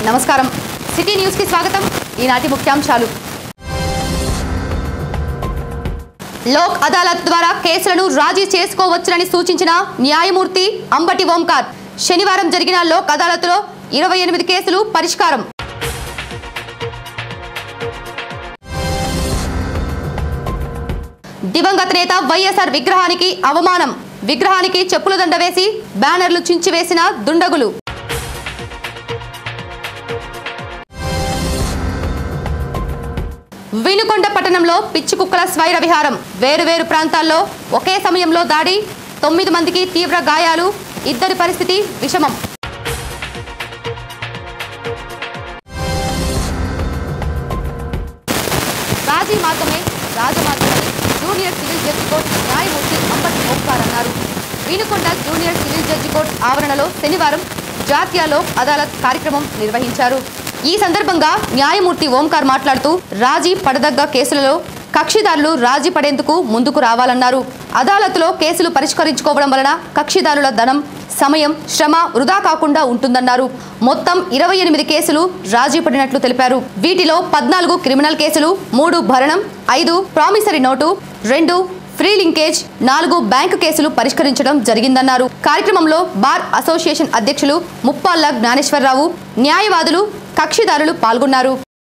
నమస్కారం city news కి స్వాగతం ఈనాటి ముఖ్యాంశాలు లోక్ అదాలత్ ద్వారా కేసులను రాజీ చేసుకోవచ్చునని సూచించిన న్యాయమూర్తి అంబటి ఓంకార్ శనివారం జరిగిన లోక్ అదాలత్లో ఇరవై ఎనిమిది కేసులు పరిష్కారం దివంగత నేత వైఎస్ఆర్ విగ్రహానికి అవమానం విగ్రహానికి చెప్పుల దండ వేసి బ్యానర్లు చించివేసిన దుండగులు వినుకొండ పట్టణంలో పిచ్చి కుక్కల స్వైర విహారం వేరువేరు ప్రాంతాల్లో ఒకే సమయంలో దాడి తొమ్మిది మందికి తీవ్ర గాయాలు ఇద్దరి పరిస్థితి విషమం రాజీ మార్గమే రాజమార్గమని జూనియర్ సివిల్ జడ్జి కోర్టు న్యాయమూర్తి అంబటి ఓంకార్ అన్నారు Vinukonda junior civil judge court ఆవరణలో శనివారం జాతీయ లోక్ అదాలత్ కార్యక్రమం నిర్వహించారు ఈ సందర్భంగా న్యాయమూర్తి ఓంకార్ మాట్లాడుతూ రాజీ పడదగ్గ కేసులలో కక్షిదారులు రాజీ పడేందుకు ముందుకు రావాలన్నారు అదాలత్లో కేసులు పరిష్కరించుకోవడం వలన కక్షిదారుల ధనం సమయం శ్రమ వృధా కాకుండా ఉంటుందన్నారు మొత్తం ఇరవై ఎనిమిది కేసులు రాజీ పడినట్లు తెలిపారు వీటిలో పద్నాలుగు క్రిమినల్ కేసులు మూడు భరణం ఐదు ప్రామిసరీ నోటు రెండు ఫ్రీ లింకేజ్ నాలుగు బ్యాంకు కేసులు పరిష్కరించడం జరిగిందన్నారు కార్యక్రమంలో బార్ అసోసియేషన్ అధ్యక్షులు ముప్పాళ్ల జ్ఞానేశ్వరరావు న్యాయవాదులు కక్షిదారులు పాల్గొన్నారు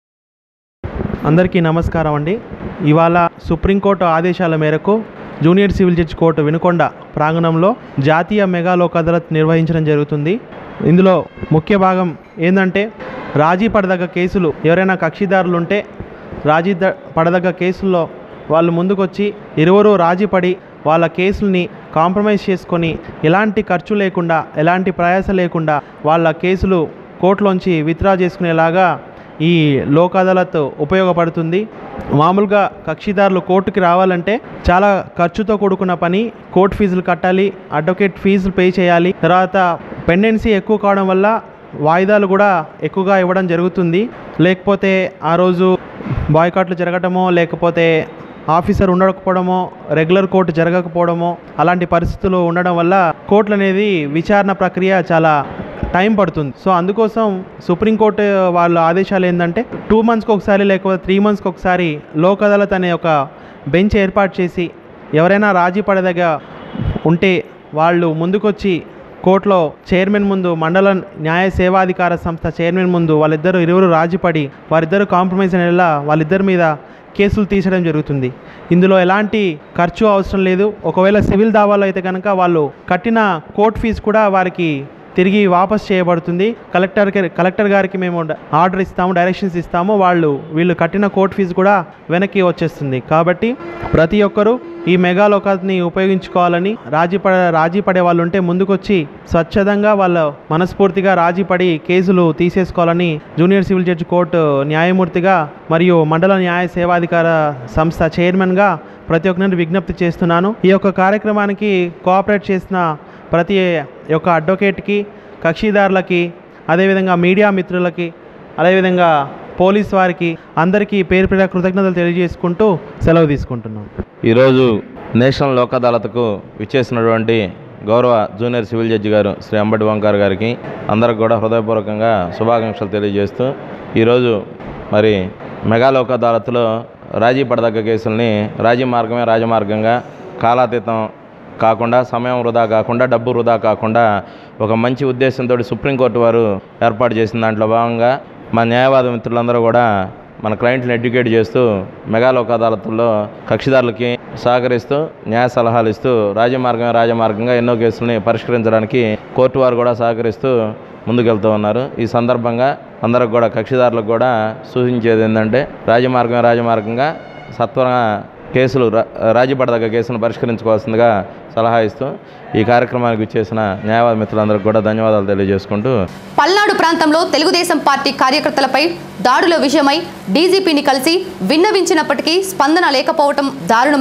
అందరికీ నమస్కారం అండి ఇవాళ సుప్రీంకోర్టు ఆదేశాల మేరకు junior civil judge court Vinukonda ప్రాంగణంలో జాతీయ మెగా లోక్ అదాలత్ నిర్వహించడం జరుగుతుంది ఇందులో ముఖ్య భాగం ఏంటంటే రాజీ పడదగ్గ కేసులు ఎవరైనా కక్షిదారులు ఉంటే రాజీ ద- పడదగ్గ కేసుల్లో వాళ్ళు ముందుకొచ్చి ఇరువురు రాజీ పడి వాళ్ళ కేసుల్ని కాంప్రమైజ్ చేసుకొని ఎలాంటి ఖర్చు లేకుండా ఎలాంటి ప్రయాస లేకుండా వాళ్ళ కేసులు కోర్టులోంచి విత్డ్రా చేసుకునేలాగా ఈ లోక్ అదాలత్ ఉపయోగపడుతుంది మామూలుగా కక్షిదారులు కోర్టుకి రావాలంటే చాలా ఖర్చుతో కూడుకున్న పని కోర్టు ఫీజులు కట్టాలి అడ్వకేట్ ఫీజులు పే చేయాలి తర్వాత పెండెన్సీ ఎక్కువ కావడం వల్ల వాయిదాలు కూడా ఎక్కువగా ఇవ్వడం జరుగుతుంది లేకపోతే ఆ రోజు బాయ్కాట్లు జరగటమో లేకపోతే ఆఫీసర్ ఉండకపోవడమో రెగ్యులర్ కోర్టు జరగకపోవడమో అలాంటి పరిస్థితులు ఉండడం వల్ల కోర్టులు అనేది విచారణ ప్రక్రియ చాలా టైం పడుతుంది సో అందుకోసం సుప్రీంకోర్టు వాళ్ళ ఆదేశాలు ఏంటంటే టూ మంత్స్కి ఒకసారి లేకపోతే త్రీ మంత్స్కి ఒకసారి లోక్ అదాలత్ అనే ఒక బెంచ్ ఏర్పాటు చేసి ఎవరైనా రాజీ పడదగ్గ ఉంటే వాళ్ళు ముందుకొచ్చి కోర్టులో చైర్మన్ ముందు మండల న్యాయ సేవాధికార సంస్థ చైర్మన్ ముందు వాళ్ళిద్దరూ ఇరువురు రాజీపడి వారిద్దరూ కాంప్రమైజ్ అనేలా వాళ్ళిద్దరి మీద కేసులు తీసడం జరుగుతుంది ఇందులో ఎలాంటి ఖర్చు అవసరం లేదు ఒకవేళ సివిల్ దావాలో అయితే కనుక వాళ్ళు కట్టిన కోర్ట్ ఫీజు కూడా వారికి తిరిగి వాపస్ చేయబడుతుంది కలెక్టర్ కలెక్టర్ గారికి మేము డ- ఆర్డర్ ఇస్తాము డైరెక్షన్స్ ఇస్తాము వాళ్ళు వీళ్ళు కట్టిన కోర్ట్ ఫీజు కూడా వెనక్కి వచ్చేస్తుంది కాబట్టి ప్రతి ఒక్కరూ ఈ మెగా లోకాన్ని ఉపయోగించుకోవాలని రాజీ పడ రాజీ పడే వాళ్ళు ఉంటే ముందుకొచ్చి స్వచ్ఛందంగా వాళ్ళ మనస్ఫూర్తిగా రాజీ పడి కేసులు తీసేసుకోవాలని జూనియర్ సివిల్ జడ్జి కోర్టు న్యాయమూర్తిగా మరియు మండల న్యాయ సేవాధికార సంస్థ చైర్మన్గా ప్రతి ఒక్కరిని విజ్ఞప్తి చేస్తున్నాను ఈ యొక్క కార్యక్రమానికి కోఆపరేట్ చేసిన ప్రతి ఒక్క అడ్వకేట్కి కక్షిదారులకి అదేవిధంగా మీడియా మిత్రులకి అదేవిధంగా పోలీస్ వారికి అందరికీ పేరు పేరు కృతజ్ఞతలు తెలియజేసుకుంటూ సెలవు తీసుకుంటున్నాను ఈరోజు నేషనల్ లోక్ అదాలత్కు విచ్చేసినటువంటి గౌరవ జూనియర్ సివిల్ జడ్జి గారు శ్రీ అంబటి ఓంకార్ గారికి అందరికి కూడా హృదయపూర్వకంగా శుభాకాంక్షలు తెలియజేస్తూ ఈరోజు మరి మెగా లోక్ అదాలత్లో రాజీ పడదగ్గ కేసుల్ని రాజీ మార్గమే రాజమార్గంగా కాలాతీతం కాకుండా సమయం వృధా కాకుండా డబ్బు వృధా కాకుండా ఒక మంచి ఉద్దేశంతో సుప్రీంకోర్టు వారు ఏర్పాటు చేసిన దాంట్లో భాగంగా మా న్యాయవాద మిత్రులందరూ కూడా మన క్లయింట్ని ఎడ్యుకేట్ చేస్తూ మెగా లోక్ అదాలతుల్లో కక్షిదారులకి సహకరిస్తూ న్యాయ సలహాలు ఇస్తూ రాజమార్గం రాజమార్గంగా ఎన్నో కేసుల్ని పరిష్కరించడానికి కోర్టు వారు కూడా సహకరిస్తూ ముందుకెళ్తూ ఉన్నారు ఈ సందర్భంగా అందరికి కూడా కక్షిదారులకు కూడా సూచించేది ఏంటంటే రాజమార్గం రాజమార్గంగా సత్వరంగా కేసులు రా- రాజీ పడదగ్గ కేసులను పరిష్కరించుకోవాల్సిందిగా సలహా ఇస్తూ ఈ కార్యక్రమానికి ఇచ్చేసిన న్యాయవాద మిత్రులందరికీ కూడా ధన్యవాదాలు తెలియజేసుకుంటూ పల్నాడు ప్రాంతంలో తెలుగుదేశం పార్టీ కార్యకర్తలపై దాడుల విషయమై డీజీపీని కలిసి విన్నవించినప్పటికీ స్పందన లేకపోవటం దారుణమని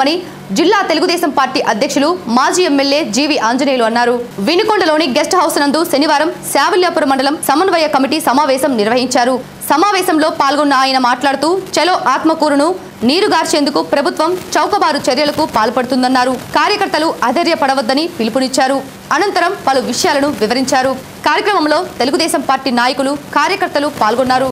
జిల్లా తెలుగుదేశం పార్టీ అధ్యక్షులు మాజీ ఎమ్మెల్యే జీవి ఆంజనేయులు అన్నారు వినుకొండలోని గెస్ట్ హౌస్ నందు శనివారం శావల్యాపురం మండలం సమన్వయ కమిటీ సమావేశం నిర్వహించారు సమావేశంలో పాల్గొన్న ఆయన మాట్లాడుతూ చలో ఆత్మకూరును నీరుగార్చేందుకు ప్రభుత్వం చౌకబారు చర్యలకు పాల్పడుతుందన్నారు కార్యకర్తలు అధైర్యపడవద్దని పిలుపునిచ్చారు అనంతరం పలు విషయాలను వివరించారు కార్యక్రమంలో తెలుగుదేశం పార్టీ నాయకులు కార్యకర్తలు పాల్గొన్నారు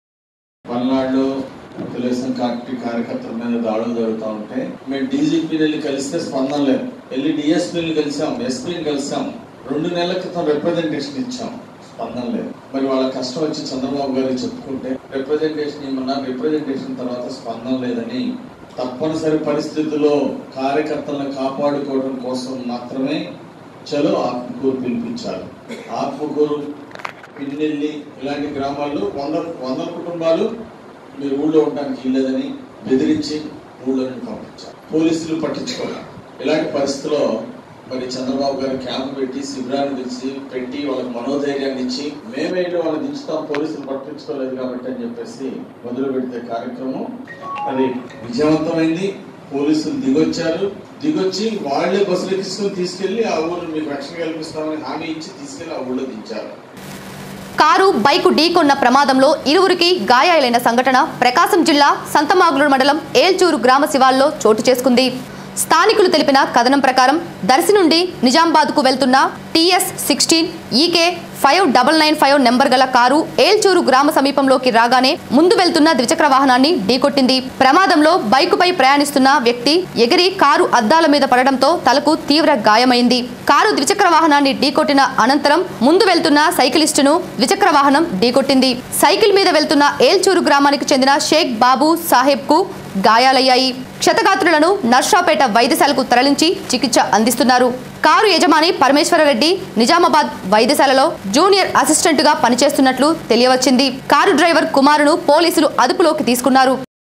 పల్నాడు తెలుగుదేశం పార్టీ కార్యకర్తల మీద దాడులు జరుగుతూ ఉంటే మేము డీజీపీని వెళ్ళి కలిస్తే స్పందన లేదు వెళ్ళి డిఎస్పీని కలిసాం ఎస్పీని కలిసాం రెండు నెలల క్రితం రిప్రజెంటేషన్ ఇచ్చాం స్పందన లేదు మరి వాళ్ళ కష్టం వచ్చి చంద్రబాబు గారు చెప్పుకుంటే రిప్రజెంటేషన్ ఇమ్మన్నా రిప్రజెంటేషన్ తర్వాత స్పందన లేదని తప్పనిసరి పరిస్థితుల్లో కార్యకర్తలను కాపాడుకోవడం కోసం మాత్రమే చలో ఆత్మకూరు పిలిపించారు ఆత్మకూరు పిన్నెల్లి ఇలాంటి గ్రామాల్లో వంద వందల కుటుంబాలు మీరు ఊళ్ళో ఉండడానికి ఇల్లేదని బెదిరించి ఊళ్ళో నుండి పంపించారు పోలీసులు పట్టించుకోవాలి ఇలాంటి పరిస్థితిలో మరి చంద్రబాబు గారు క్యాంప్ పెట్టి శిబిరాన్ని తెచ్చి పెట్టి వాళ్ళకి మనోధైర్యాన్ని ఇచ్చి మేమేంటి వాళ్ళని దించుతాం పోలీసులు పట్టించుకోలేదు కాబట్టి అని చెప్పేసి మొదలు పెడితే కార్యక్రమం అది విజయవంతమైంది పోలీసులు దిగొచ్చారు దిగొచ్చి వాళ్ళే బస్సులు తీసుకుని తీసుకెళ్లి ఆ ఊరు మీకు రక్షణ కల్పిస్తామని హామీ ఇచ్చి తీసుకెళ్లి ఆ ఊళ్ళో దించారు కారు బైకు ఢీకొన్న ప్రమాదంలో ఇరువురికి గాయాలైన సంఘటన ప్రకాశం జిల్లా సంతమాగులూరు మండలం ఏల్చూరు గ్రామ శివాల్లో చోటు చేసుకుంది స్థానికులు తెలిపిన కథనం ప్రకారం దర్శి నుండి నిజామాబాద్కు వెళ్తున్న TS sixteen EK five double nine five number గల కారు ఏల్చూరు గ్రామ సమీపంలోకి రాగానే ముందు వెళ్తున్న ద్విచక్ర వాహనాన్ని ఢీకొట్టింది ప్రమాదంలో బైకుపై ప్రయాణిస్తున్న వ్యక్తి ఎగిరి కారు అద్దాల మీద పడడంతో తలకు తీవ్ర గాయమైంది కారు ద్విచక్ర వాహనాన్ని ఢీకొట్టిన అనంతరం ముందు వెళ్తున్న సైకిలిస్టును ద్విచక్ర వాహనం ఢీకొట్టింది సైకిల్ మీద వెళ్తున్న ఏల్చూరు గ్రామానికి చెందిన షేక్ బాబు సాహెబ్ కు గాయాలయ్యాయి క్షతగాత్రులను నర్షాపేట వైద్యశాలకు తరలించి చికిత్స అందిస్తున్నారు కారు యజమాని పరమేశ్వరరెడ్డి నిజామాబాద్ వైద్యశాలలో జూనియర్ అసిస్టెంట్ గా పనిచేస్తున్నట్లు తెలియవచ్చింది కారు డ్రైవర్ కుమారును పోలీసులు అదుపులోకి తీసుకున్నారు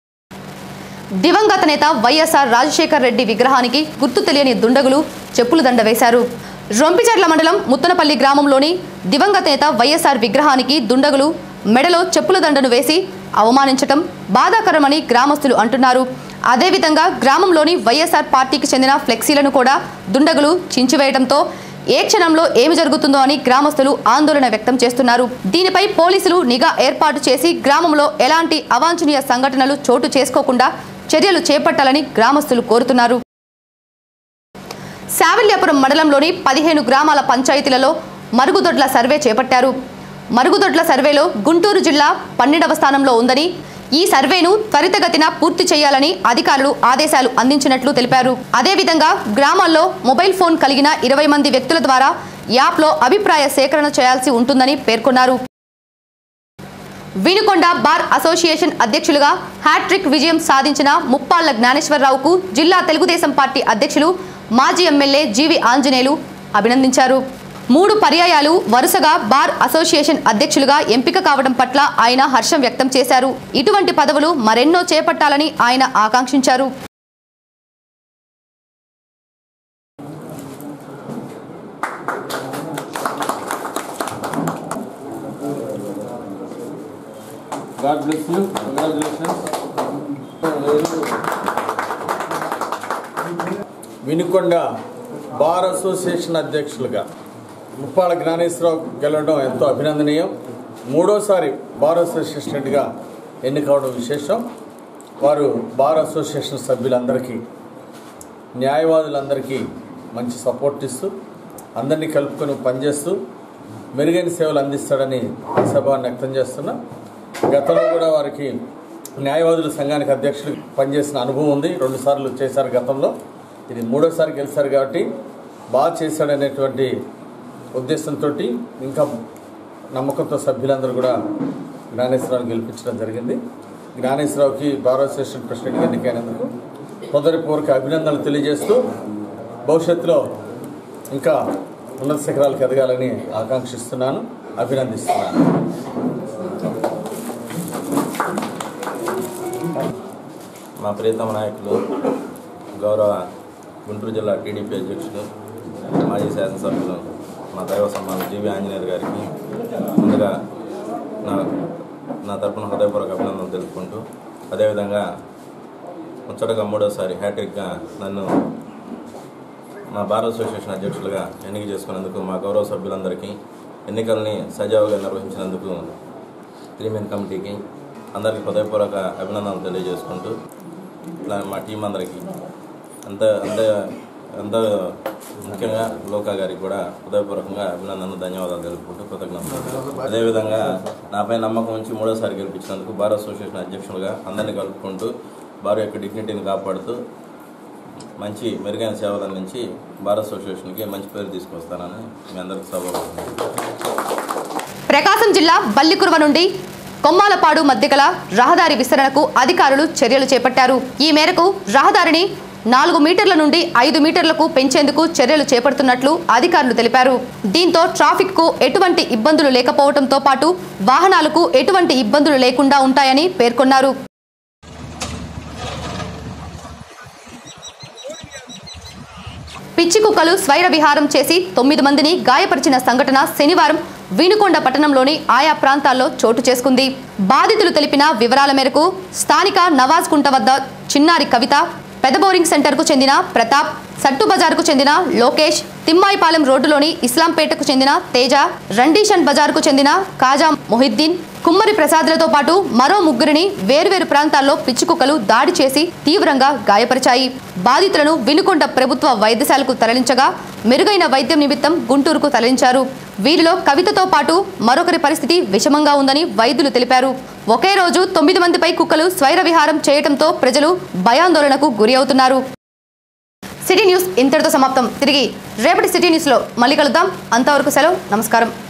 దివంగత నేత వైఎస్ఆర్ రాజశేఖర్ రెడ్డి విగ్రహానికి గుర్తు తెలియని దుండగులు చెప్పులు దండ వేశారు రొంపిచర్ల మండలం ముత్తనపల్లి గ్రామంలోని దివంగత నేత వైఎస్ఆర్ విగ్రహానికి దుండగులు మెడలో చెప్పుల దండను వేసి అవమానించటం బాధాకరమని గ్రామస్తులు అంటున్నారు అదేవిధంగా గ్రామంలోని వైఎస్ఆర్ పార్టీకి చెందిన ఫ్లెక్సీలను కూడా దుండగులు చించివేయడంతో ఏ క్షణంలో ఏమి జరుగుతుందో అని గ్రామస్తులు ఆందోళన వ్యక్తం చేస్తున్నారు దీనిపై పోలీసులు నిఘా ఏర్పాటు చేసి గ్రామంలో ఎలాంటి అవాంఛనీయ సంఘటనలు చోటు చేసుకోకుండా చర్యలు చేపట్టాలని గ్రామస్తులు కోరుతున్నారు శావల్యాపురం మండలంలోని పదిహేను గ్రామాల పంచాయతీలలో మరుగుదొడ్ల సర్వే చేపట్టారు మరుగుదొడ్ల సర్వేలో గుంటూరు జిల్లా పన్నెండవ స్థానంలో ఉందని ఈ సర్వేను త్వరితగతిన పూర్తి చేయాలని అధికారులు ఆదేశాలు అందించినట్లు తెలిపారు అదేవిధంగా గ్రామాల్లో మొబైల్ ఫోన్ కలిగిన ఇరవై మంది వ్యక్తుల ద్వారా యాప్లో అభిప్రాయ సేకరణ చేయాల్సి ఉంటుందని పేర్కొన్నారు వినుకొండ బార్ అసోసియేషన్ అధ్యక్షులుగా హ్యాట్రిక్ విజయం సాధించిన ముప్పాళ్ల జ్ఞానేశ్వరరావుకు జిల్లా తెలుగుదేశం పార్టీ అధ్యక్షులు మాజీ ఎమ్మెల్యే జీవి ఆంజనేయులు అభినందించారు మూడు పర్యాయాలు వరుసగా బార్ అసోసియేషన్ అధ్యక్షులుగా ఎంపిక కావడం పట్ల ఆయన హర్షం వ్యక్తం చేశారు ఇటువంటి పదవులు మరెన్నో చేపట్టాలని ఆయన ఆకాంక్షించారు God bless you. Congratulations. Vinukonda bar association అధ్యక్షులుగా ముప్పాళ్ళ జ్ఞానేశ్వరరావు గెలవడం ఎంతో అభినందనీయం మూడోసారి బార్ అసోసియేషన్గా ఎన్నికవడం విశేషం వారు బార్ అసోసియేషన్ సభ్యులందరికీ న్యాయవాదులందరికీ మంచి సపోర్ట్ ఇస్తూ అందరినీ కలుపుకొని పనిచేస్తూ మెరుగైన సేవలు అందిస్తాడని సభాన్ని వ్యక్తం చేస్తున్నా గతంలో కూడా వారికి న్యాయవాదుల సంఘానికి అధ్యక్షుడు పనిచేసిన అనుభవం ఉంది రెండుసార్లు చేశారు గతంలో ఇది మూడోసారి గెలిచారు కాబట్టి బాగా చేశాడనేటువంటి ఉద్దేశంతో ఇంకా నమ్మకంతో సభ్యులందరూ కూడా జ్ఞానేశ్వరరావుని గెలిపించడం జరిగింది జ్ఞానేశ్వరరావుకి బార్ అసోసియేషన్ ప్రెసిడెంట్గా ఎన్నికైనందుకు హృదయపూర్వక అభినందనలు తెలియజేస్తూ భవిష్యత్తులో ఇంకా ఉన్నత శిఖరాలకు ఎదగాలని ఆకాంక్షిస్తున్నాను అభినందిస్తున్నాను మా ప్రియతమ నాయకులు గౌరవ గుంటూరు జిల్లా టీడీపీ అధ్యక్షులు మాజీ శాసనసభ్యులు మా దైవ సమ్మానం జీవి ఆంజనేయులు గారికి ముందుగా నా నా తరపున హృదయపూర్వక అభినందనలు తెలుపుకుంటూ అదేవిధంగా ముచ్చటగా మూడోసారి హ్యాట్రిక్గా నన్ను మా బార్ అసోసియేషన్ అధ్యక్షులుగా ఎన్నిక చేసుకున్నందుకు మా గౌరవ సభ్యులందరికీ ఎన్నికల్ని సజావుగా నిర్వహించినందుకు ప్రీమియం కమిటీకి అందరికీ హృదయపూర్వక అభినందనలు తెలియజేసుకుంటూ ఇట్లా మా టీం అందరికీ అంత అంత అంత ముఖ్యంగా లోకా గారికి కూడా హృదయపూర్వకంగా అభినందనలు ధన్యవాదాలు తెలుపుకుంటూ కృతజ్ఞతలు అదేవిధంగా నాపై నమ్మకం ఉంచి మూడోసారి గెలిపించినందుకు బార్ అసోసియేషన్ అధ్యక్షులుగా అందరినీ కలుపుకుంటూ బార్ యొక్క డిగ్నిటీని కాపాడుతూ మంచి మెరుగైన సేవలు అందించి బార్ అసోసియేషన్కి మంచి పేరు తీసుకొస్తానని మీ అందరికీ సభ ప్రకాశం జిల్లా బల్లికురువ నుండి కొమ్మాలపాడు మధ్య గల రహదారి విస్తరణకు అధికారులు చర్యలు చేపట్టారు ఈ మేరకు రహదారిని నాలుగు మీటర్ల నుండి ఐదు మీటర్లకు పెంచేందుకు చర్యలు చేపడుతున్నట్లు అధికారులు తెలిపారు దీంతో ట్రాఫిక్ కు ఎటువంటి ఇబ్బందులు లేకపోవడంతో పాటు వాహనాలకు ఎటువంటి ఇబ్బందులు లేకుండా ఉంటాయని పేర్కొన్నారు పిచ్చి కుక్కలు స్వైర విహారం చేసి తొమ్మిది మందిని గాయపరిచిన సంఘటన శనివారం వీనుకొండ పట్టణంలోని ఆయా ప్రాంతాల్లో చోటు చేసుకుంది బాధితులు తెలిపిన వివరాల మేరకు స్థానిక నవాజ్ కుంట వద్ద చిన్నారి కవిత పెద్ద బోరింగ్ సెంటర్కు చెందిన ప్రతాప్ సట్టు బజార్కు చెందిన లోకేష్ తిమ్మాయిపాలెం రోడ్డులోని ఇస్లాంపేటకు చెందిన తేజ రండీషన్ బజార్కు చెందిన కాజా మొహిద్దీన్ కుమ్మరి ప్రసాద్లతో పాటు మరో ముగ్గురిని వేర్వేరు ప్రాంతాల్లో పిచ్చుకుక్కలు దాడి చేసి తీవ్రంగా గాయపరిచాయి బాధితులను వినుకొండ ప్రభుత్వ వైద్యశాలకు తరలించగా మెరుగైన వైద్యం నిమిత్తం గుంటూరుకు తరలించారు వీరిలో కవితతో పాటు మరొకరి పరిస్థితి విషమంగా ఉందని వైద్యులు తెలిపారు ఒకే రోజు తొమ్మిది మందిపై కుక్కలు స్వైర విహారం చేయడంతో ప్రజలు భయాందోళనకు గురి అవుతున్నారు సిటీ న్యూస్ ఇంతటితో సమాప్తం తిరిగి రేపటి సిటీ న్యూస్లో మళ్ళీ కలుద్దాం అంతవరకు సెలవు నమస్కారం